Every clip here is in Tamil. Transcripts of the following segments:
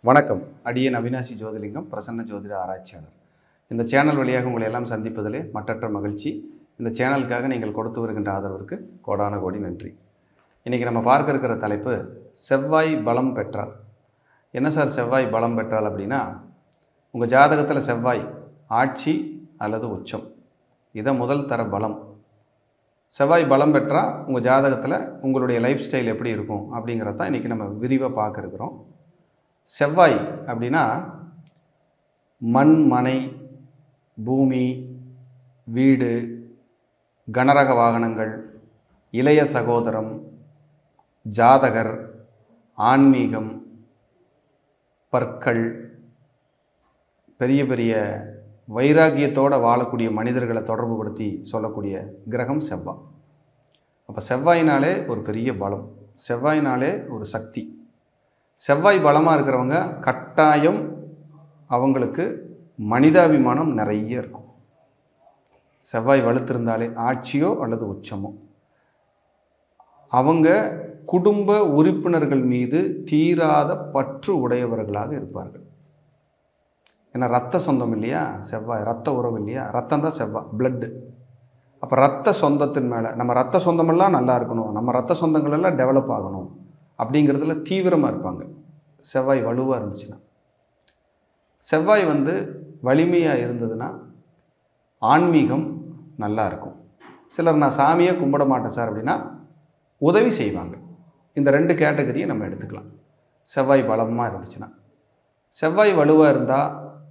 வணக்கம் அடியேன் அவினாசி ஜோதிலிங்கம் பிரசன்ன ஜோதிட ஆராய்ச்சியாளர் இந்த சேனல் வழியாக உங்களை எல்லாம் சந்திப்பதிலே மற்றற்ற மகிழ்ச்சி இந்த சேனலுக்காக நீங்கள் கொடுத்து வருகின்ற ஆதரவிற்கு கோடான கோடி நன்றி இன்றைக்கி நம்ம பார்க்க இருக்கிற தலைப்பு செவ்வாய் பலம் பெற்றால் என்ன சார் செவ்வாய் பலம் பெற்றால் அப்படின்னா உங்கள் ஜாதகத்தில் செவ்வாய் ஆட்சி அல்லது உச்சம் இதை முதல் தர பலம் செவ்வாய் பலம் பெற்றால் உங்கள் ஜாதகத்தில் உங்களுடைய லைஃப் ஸ்டைல் எப்படி இருக்கும் அப்படிங்கிறத தான் இன்றைக்கி நம்ம விரிவாக பார்க்க இருக்கிறோம் செவ்வாய் அப்படின்னா மண் மனை பூமி வீடு கனரக வாகனங்கள் இளைய சகோதரம் ஜாதகர் ஆன்மீகம் பற்கள் பெரிய பெரிய வைராகியத்தோடு வாழக்கூடிய மனிதர்களை தொடர்புபடுத்தி சொல்லக்கூடிய கிரகம் செவ்வாய் அப்போ செவ்வாயினாலே ஒரு பெரிய பலம் செவ்வாயினாலே ஒரு சக்தி செவ்வாய் பலமாக இருக்கிறவங்க கட்டாயம் அவங்களுக்கு மனிதாபிமானம் நிறைய இருக்கும் செவ்வாய் வலுத்திருந்தாலே ஆட்சியோ அல்லது உச்சமோ அவங்க குடும்ப உறுப்பினர்கள் மீது தீராத பற்று உடையவர்களாக இருப்பார்கள் ஏன்னா ரத்த சொந்தம் இல்லையா செவ்வாய் ரத்த உறவு இல்லையா ரத்தம் தான் செவ்வாய் பிளட்டு அப்போ ரத்த சொந்தத்தின் மேலே நம்ம ரத்த சொந்தமெல்லாம் நல்லா இருக்கணும் நம்ம ரத்த சொந்தங்கள் எல்லாம் டெவலப் ஆகணும் அப்படிங்கிறதுல தீவிரமாக இருப்பாங்க செவ்வாய் வலுவாக இருந்துச்சுன்னா செவ்வாய் வந்து வலிமையாக இருந்ததுன்னா ஆன்மீகம் நல்லா இருக்கும் சிலர் நான் சாமியே கும்பிட மாட்டேன் சார் அப்படின்னா உதவி செய்வாங்க இந்த ரெண்டு கேட்டகரியை நம்ம எடுத்துக்கலாம் செவ்வாய் பலமாக இருந்துச்சுன்னா செவ்வாய் வலுவாக இருந்தால்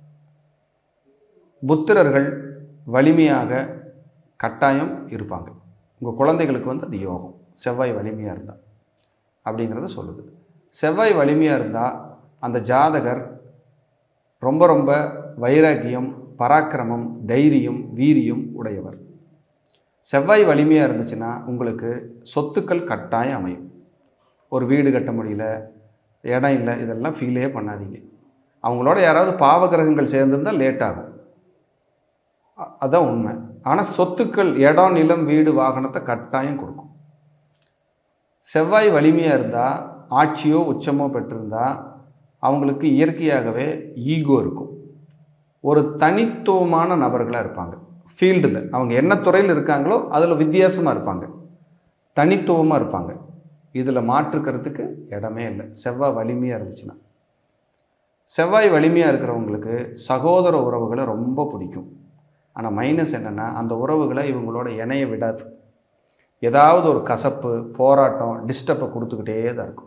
புத்திரர்கள் வலிமையாக கட்டாயம் இருப்பாங்க உங்கள் குழந்தைகளுக்கு வந்து அது யோகம் செவ்வாய் வலிமையாக இருந்தால் அப்படிங்கிறத சொல்லுது செவ்வாய் வலிமையாக இருந்தால் அந்த ஜாதகர் ரொம்ப ரொம்ப வைராக்கியம் பராக்கிரமம் தைரியம் வீரியம் உடையவர் செவ்வாய் வலிமையாக இருந்துச்சுன்னா உங்களுக்கு சொத்துக்கள் கட்டாயம் அமையும் ஒரு வீடு கட்ட முடியல இடம் இல்லை இதெல்லாம் ஃபீலே பண்ணாதீங்க அவங்களோட யாராவது பாவகிரகங்கள் சேர்ந்துருந்தால் லேட் ஆகும் அ- அதான் உண்மை ஆனால் சொத்துக்கள் இடம் நிலம் வீடு வாகனத்தை கட்டாயம் கொடுக்கும் செவ்வாய் வலிமையாக இருந்தால் ஆட்சியோ உச்சமோ பெற்றிருந்தா அவங்களுக்கு இயற்கையாகவே ஈகோ இருக்கும் ஒரு தனித்துவமான நபர்களாக இருப்பாங்க ஃபீல்டில் அவங்க என்ன துறையில் இருக்காங்களோ அதில் வித்தியாசமாக இருப்பாங்க தனித்துவமாக இருப்பாங்க இதில் மாற்றுக்கிறதுக்கு இடமே இல்லை செவ்வாய் வலிமையாக இருந்துச்சுன்னா செவ்வாய் வலிமையாக இருக்கிறவங்களுக்கு சகோதர உறவுகளை ரொம்ப பிடிக்கும் ஆனால் மைனஸ் என்னென்னா அந்த உறவுகளை இவங்களோட இணைய விடாது ஏதாவது ஒரு கசப்பு போராட்டம் டிஸ்டர்பை கொடுத்துக்கிட்டே தான் இருக்கும்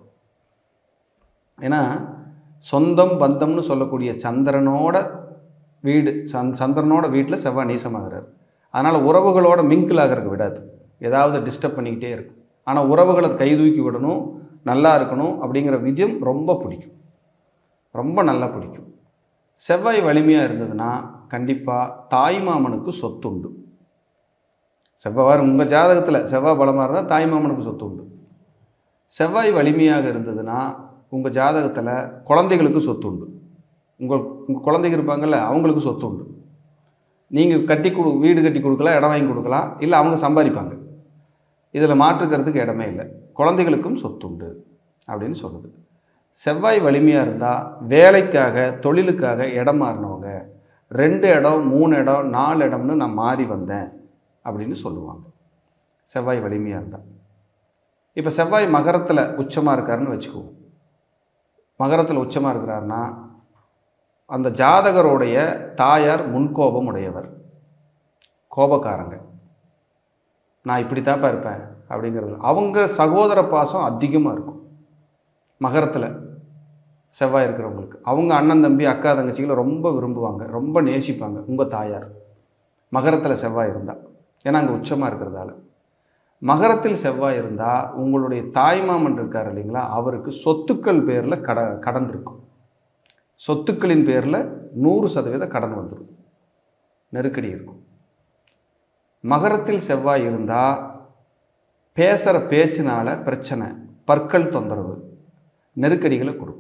ஏன்னா சொந்தம் பந்தம்னு சொல்லக்கூடிய சந்திரனோட வீடு சந் சந்திரனோட வீட்டில் செவ்வாய் நீசமாகிறார் அதனால் உறவுகளோட மிங்கிள் ஆகிறதுக்கு விடாது ஏதாவது டிஸ்டர்ப் பண்ணிக்கிட்டே இருக்கும் ஆனால் உறவுகளை கை தூக்கி விடணும் நல்லா இருக்கணும் அப்படிங்கிற விதியம் ரொம்ப பிடிக்கும் ரொம்ப நல்லா பிடிக்கும் செவ்வாய் வலிமையாக இருந்ததுன்னா கண்டிப்பாக தாய்மாமனுக்கு சொத்து உண்டு செவ்வாய் உங்கள் ஜாதகத்தில் செவ்வாய் பலமாக இருந்தால் தாய்மாமனுக்கு சொத்து உண்டு செவ்வாய் வலிமையாக இருந்ததுன்னா உங்கள் ஜாதகத்தில் குழந்தைகளுக்கு சொத்து உண்டு உங்கள் உங்கள் குழந்தைங்க இருப்பாங்கல்ல அவங்களுக்கு சொத்து உண்டு நீங்கள் கட்டி கொடு வீடு கட்டி கொடுக்கலாம் இடம் வாங்கி கொடுக்கலாம் இல்லை அவங்க சம்பாதிப்பாங்க இதில் மாற்றுக்கிறதுக்கு இடமே இல்லை குழந்தைகளுக்கும் சொத்து உண்டு அப்படின்னு சொல்லுது செவ்வாய் வலிமையாக இருந்தால் வேலைக்காக தொழிலுக்காக இடம் மாறினவங்க ரெண்டு இடம் மூணு இடம் நாலு இடம்னு நான் மாறி வந்தேன் அப்படின்னு சொல்லுவாங்க செவ்வாய் வலிமையாக இருந்தால் இப்போ செவ்வாய் மகரத்தில் உச்சமாக இருக்காருன்னு வச்சுக்குவோம் மகரத்தில் உச்சமாக இருக்கிறாருன்னா அந்த ஜாதகருடைய தாயார் முன்கோபம் உடையவர் கோபக்காரங்க நான் இப்படி தாப்பா இருப்பேன் அப்படிங்கிறது அவங்க சகோதர பாசம் அதிகமாக இருக்கும் மகரத்தில் செவ்வாய் இருக்கிறவங்களுக்கு அவங்க அண்ணன் தம்பி அக்கா தங்கச்சிகளை ரொம்ப விரும்புவாங்க ரொம்ப நேசிப்பாங்க உங்கள் தாயார் மகரத்தில் செவ்வாய் இருந்தால் ஏன்னா அங்கே உச்சமாக இருக்கிறதால மகரத்தில் செவ்வாய் இருந்தால் உங்களுடைய தாய்மாமன் இருக்கார் இல்லைங்களா அவருக்கு சொத்துக்கள் பேரில் கட கடன் இருக்கும் சொத்துக்களின் பேரில் நூறு சதவீத கடன் வந்துடும் நெருக்கடி இருக்கும் மகரத்தில் செவ்வாய் இருந்தால் பேசுகிற பேச்சினால பிரச்சனை பற்கள் தொந்தரவு நெருக்கடிகளை கொடுக்கும்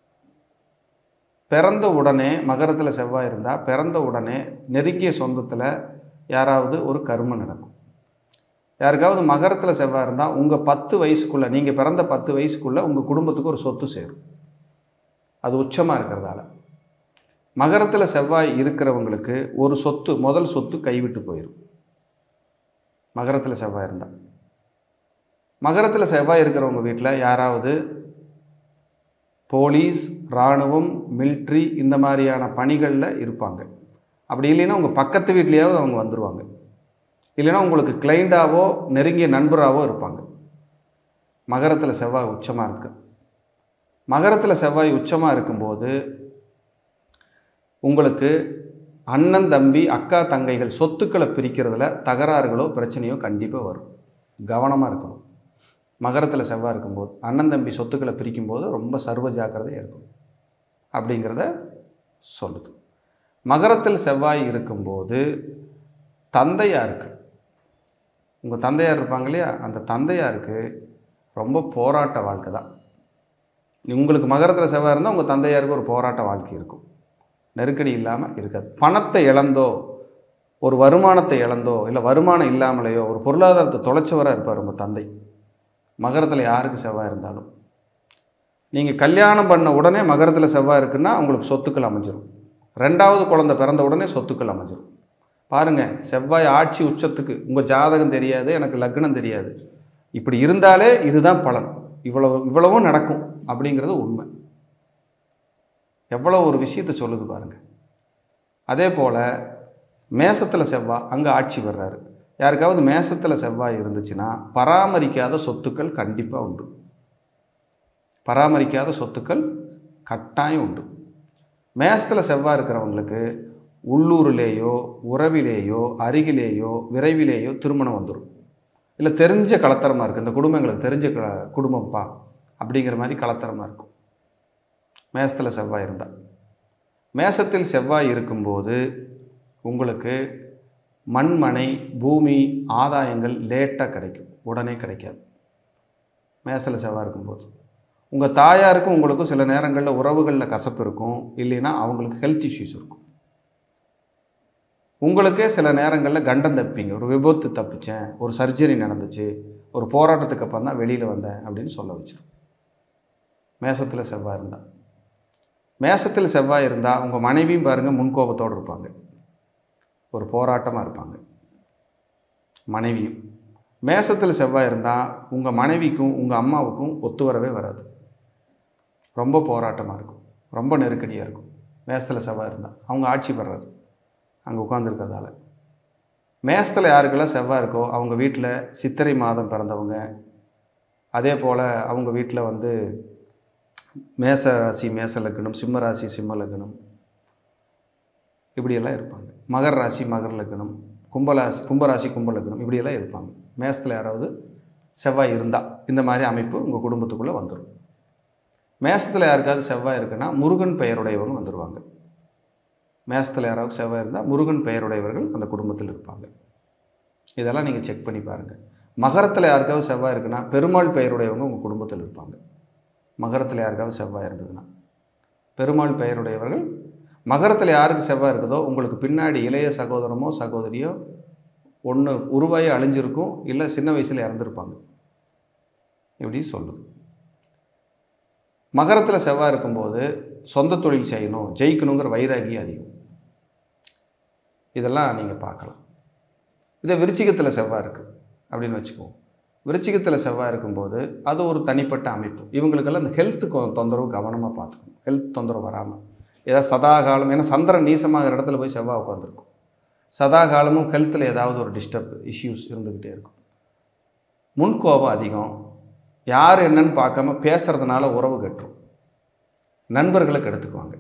பிறந்த உடனே மகரத்தில் செவ்வாய் இருந்தால் பிறந்த உடனே நெருங்கிய சொந்தத்தில் யாராவது ஒரு கர்மம் நடக்கும் யாருக்காவது மகரத்தில் செவ்வாய் இருந்தால் உங்கள் பத்து வயசுக்குள்ளே நீங்கள் பிறந்த பத்து வயசுக்குள்ளே உங்கள் குடும்பத்துக்கு ஒரு சொத்து சேரும் அது உச்சமாக இருக்கிறதால மகரத்தில் செவ்வாய் இருக்கிறவங்களுக்கு ஒரு சொத்து முதல் சொத்து கைவிட்டு போயிடும் மகரத்தில் செவ்வாய் இருந்தால் மகரத்தில் செவ்வாய் இருக்கிறவங்க வீட்டில் யாராவது போலீஸ் இராணுவம் மிலிட்ரி இந்த மாதிரியான பணிகளில் இருப்பாங்க அப்படி இல்லைன்னா உங்கள் பக்கத்து வீட்லேயாவது அவங்க வந்துடுவாங்க இல்லைன்னா உங்களுக்கு கிளைண்டாவோ நெருங்கிய நண்பராகவோ இருப்பாங்க மகரத்தில் செவ்வாய் உச்சமாக இருக்கு மகரத்தில் செவ்வாய் உச்சமாக இருக்கும்போது உங்களுக்கு அண்ணன் தம்பி அக்கா தங்கைகள் சொத்துக்களை பிரிக்கிறதுல தகராறுகளோ பிரச்சனையோ கண்டிப்பாக வரும் கவனமாக இருக்கணும் மகரத்தில் செவ்வாய் இருக்கும்போது அண்ணன் தம்பி சொத்துக்களை பிரிக்கும்போது ரொம்ப சர்வ ஜாக்கிரதையாக இருக்கும் அப்படிங்கிறத சொல்லுது மகரத்தில் செவ்வாய் இருக்கும்போது தந்தையாருக்கு உங்கள் தந்தையார் இருப்பாங்க இல்லையா அந்த தந்தையாருக்கு ரொம்ப போராட்ட வாழ்க்கை தான் உங்களுக்கு மகரத்தில் செவ்வாய் இருந்தால் உங்கள் தந்தையாருக்கு ஒரு போராட்ட வாழ்க்கை இருக்கும் நெருக்கடி இல்லாமல் இருக்காது பணத்தை இழந்தோ ஒரு வருமானத்தை இழந்தோ இல்லை வருமானம் இல்லாமலேயோ ஒரு பொருளாதாரத்தை தொலைச்சவராக இருப்பார் உங்கள் தந்தை மகரத்தில் யாருக்கு செவ்வாய் இருந்தாலும் நீங்கள் கல்யாணம் பண்ண உடனே மகரத்தில் செவ்வாய் இருக்குன்னா உங்களுக்கு சொத்துக்கள் அமைஞ்சிரும் ரெண்டாவது குழந்தை பிறந்த உடனே சொத்துக்கள் அமைஞ்சிரும் பாருங்கள் செவ்வாய் ஆட்சி உச்சத்துக்கு உங்கள் ஜாதகம் தெரியாது எனக்கு லக்னம் தெரியாது இப்படி இருந்தாலே இதுதான் பலன் இவ்வளவு இவ்வளவும் நடக்கும் அப்படிங்கிறது உண்மை எவ்வளோ ஒரு விஷயத்தை சொல்லுது பாருங்க அதே போல் மேசத்தில் செவ்வாய் அங்கே ஆட்சி வர்றாரு யாருக்காவது மேசத்தில் செவ்வாய் இருந்துச்சுன்னா பராமரிக்காத சொத்துக்கள் கண்டிப்பாக உண்டு பராமரிக்காத சொத்துக்கள் கட்டாயம் உண்டு மேசத்தில் செவ்வாய் இருக்கிறவங்களுக்கு உள்ளூர்லேயோ உறவிலேயோ அருகிலேயோ விரைவிலேயோ திருமணம் வந்துடும் இல்லை தெரிஞ்ச கலத்தரமாக இருக்குது இந்த குடும்பம் எங்களுக்கு தெரிஞ்ச க குடும்பம்ப்பா அப்படிங்கிற மாதிரி கலத்தரமாக இருக்கும் மேசத்தில் செவ்வாய் இருந்தால் மேசத்தில் செவ்வாய் இருக்கும்போது உங்களுக்கு மண்மனை பூமி ஆதாயங்கள் லேட்டாக கிடைக்கும் உடனே கிடைக்காது மேசத்தில் செவ்வாய் இருக்கும்போது உங்கள் தாயாருக்கும் உங்களுக்கும் சில நேரங்களில் உறவுகளில் கசப்பு இருக்கும் இல்லைன்னா அவங்களுக்கு ஹெல்த் இஷ்யூஸ் இருக்கும் உங்களுக்கே சில நேரங்களில் கண்டம் தப்பிங்க ஒரு விபத்து தப்பிச்சேன் ஒரு சர்ஜரி நடந்துச்சு ஒரு போராட்டத்துக்கு அப்புறம் தான் வெளியில் வந்தேன் அப்படின்னு சொல்ல வச்சிடும் மேசத்தில் செவ்வாய் இருந்தால் மேசத்தில் செவ்வாய் இருந்தால் உங்கள் மனைவியும் பாருங்கள் முன்கோபத்தோடு இருப்பாங்க ஒரு போராட்டமாக இருப்பாங்க மனைவியும் மேசத்தில் செவ்வாய் இருந்தால் உங்கள் மனைவிக்கும் உங்கள் அம்மாவுக்கும் ஒத்து வரவே வராது ரொம்ப போராட்டமாக இருக்கும் ரொம்ப நெருக்கடியாக இருக்கும் மேசத்தில் செவ்வாய் இருந்தால் அவங்க ஆட்சி பெறாரு அங்கே உட்காந்துருக்கிறதால மேசத்தில் யாருக்கெல்லாம் செவ்வாய் இருக்கோ அவங்க வீட்டில் சித்திரை மாதம் பிறந்தவங்க அதே போல் அவங்க வீட்டில் வந்து மேச ராசி மேச லக்னம் சிம்ம ராசி சிம்ம லக்னம் இப்படியெல்லாம் இருப்பாங்க மகர ராசி மகர லக்னம் கும்பராசி கும்பராசி கும்ப லக்னம் இப்படியெல்லாம் இருப்பாங்க மேசத்தில் யாராவது செவ்வாய் இருந்தால் இந்த மாதிரி அமைப்பு உங்கள் குடும்பத்துக்குள்ளே வந்துடும் மேசத்தில் யாருக்காவது செவ்வாய் இருக்குன்னா முருகன் பெயருடையவங்க வந்துடுவாங்க மேசத்தில் யாராவது செவ்வாய் இருந்தால் முருகன் பெயருடையவர்கள் அந்த குடும்பத்தில் இருப்பாங்க இதெல்லாம் நீங்கள் செக் பண்ணி பாருங்கள் மகரத்தில் யாருக்காவது செவ்வாய் இருக்குன்னா பெருமாள் பெயருடையவங்க உங்கள் குடும்பத்தில் இருப்பாங்க மகரத்தில் யாருக்காவது செவ்வாய் இருந்ததுன்னா பெருமாள் பெயருடையவர்கள் மகரத்தில் யாருக்கு செவ்வாய் இருக்குதோ உங்களுக்கு பின்னாடி இளைய சகோதரமோ சகோதரியோ ஒன்று உருவாகி அழிஞ்சிருக்கும் இல்லை சின்ன வயசில் இறந்துருப்பாங்க இப்படி சொல்லுது மகரத்தில் செவ்வாய் இருக்கும்போது சொந்த தொழில் செய்யணும் ஜெயிக்கணுங்கிற வைராகி அதிகம் இதெல்லாம் நீங்கள் பார்க்கலாம் இதை விருச்சிகத்தில் செவ்வாய் இருக்குது அப்படின்னு வச்சுக்குவோம் விருச்சிகத்தில் செவ்வாய் இருக்கும்போது அது ஒரு தனிப்பட்ட அமைப்பு இவங்களுக்கெல்லாம் இந்த ஹெல்த்து தொந்தரவு கவனமாக பார்த்துக்கணும் ஹெல்த் தொந்தரவு வராமல் ஏதாவது சதா காலம் ஏன்னா சந்திரன் நீசமாகிற இடத்துல போய் செவ்வாய் உட்காந்துருக்கும் சதா காலமும் ஹெல்த்தில் ஏதாவது ஒரு டிஸ்டர்ப் இஷ்யூஸ் இருந்துக்கிட்டே இருக்கும் முன்கோபம் அதிகம் யார் என்னன்னு பார்க்காம பேசுறதுனால உறவு கட்டுரும் நண்பர்களை கெடுத்துக்குவாங்க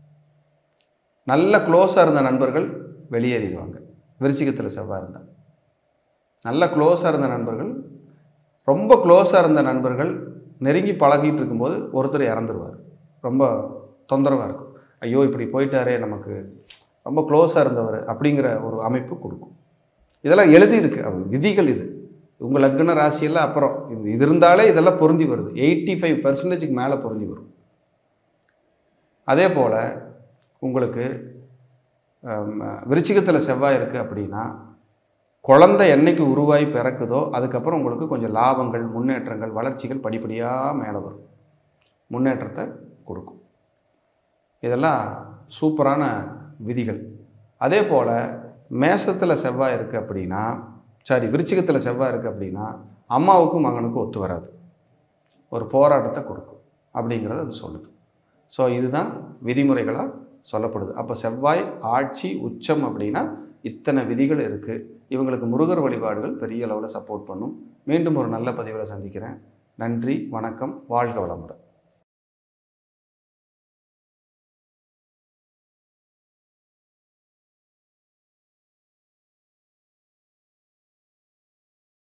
நல்ல க்ளோஸாக இருந்த நண்பர்கள் வெளியேறிடுவாங்க விருச்சிகத்தில் செவ்வாய் இருந்தால் நல்ல க்ளோஸாக இருந்த நண்பர்கள் ரொம்ப க்ளோஸாக இருந்த நண்பர்கள் நெருங்கி பழகிட்டு இருக்கும்போது ஒருத்தர் இறந்துருவார் ரொம்ப தொந்தரவாக இருக்கும் ஐயோ இப்படி போயிட்டாரே நமக்கு ரொம்ப க்ளோஸாக இருந்தவர் அப்படிங்கிற ஒரு அமைப்பு கொடுக்கும் இதெல்லாம் எழுதியிருக்கு அவ விதிகள் இது உங்கள் லக்ன ராசியெல்லாம் அப்புறம் இது இது இருந்தாலே இதெல்லாம் பொருந்தி வருது எயிட்டி ஃபைவ் பர்சன்டேஜுக்கு மேலே பொருந்தி வரும் அதே போல் உங்களுக்கு விருச்சிகத்தில் செவ்வாய் இருக்குது அப்படின்னா குழந்தை என்னைக்கு உருவாகி பிறக்குதோ அதுக்கப்புறம் உங்களுக்கு கொஞ்சம் லாபங்கள் முன்னேற்றங்கள் வளர்ச்சிகள் படிப்படியாக மேலே வரும் முன்னேற்றத்தை கொடுக்கும் இதெல்லாம் சூப்பரான விதிகள் அதே போல் மேசத்தில் செவ்வாய் இருக்குது அப்படின்னா சாரி விருச்சிகத்தில் செவ்வாய் இருக்குது அப்படின்னா அம்மாவுக்கும் மகனுக்கும் ஒத்து வராது ஒரு போராட்டத்தை கொடுக்கும் அப்படிங்கிறத அது சொல்லுது ஸோ இதுதான் விதிமுறைகளாக சொல்லப்படுது அப்போ செவ்வாய் ஆட்சி உச்சம் அப்படின்னா இத்தனை விதிகள் இருக்குது இவங்களுக்கு முருகர் வழிபாடுகள் பெரிய அளவில் சப்போர்ட் பண்ணும் மீண்டும் ஒரு நல்ல பதிவில் சந்திக்கிறேன் நன்றி வணக்கம் வாழ்க வளமுடன்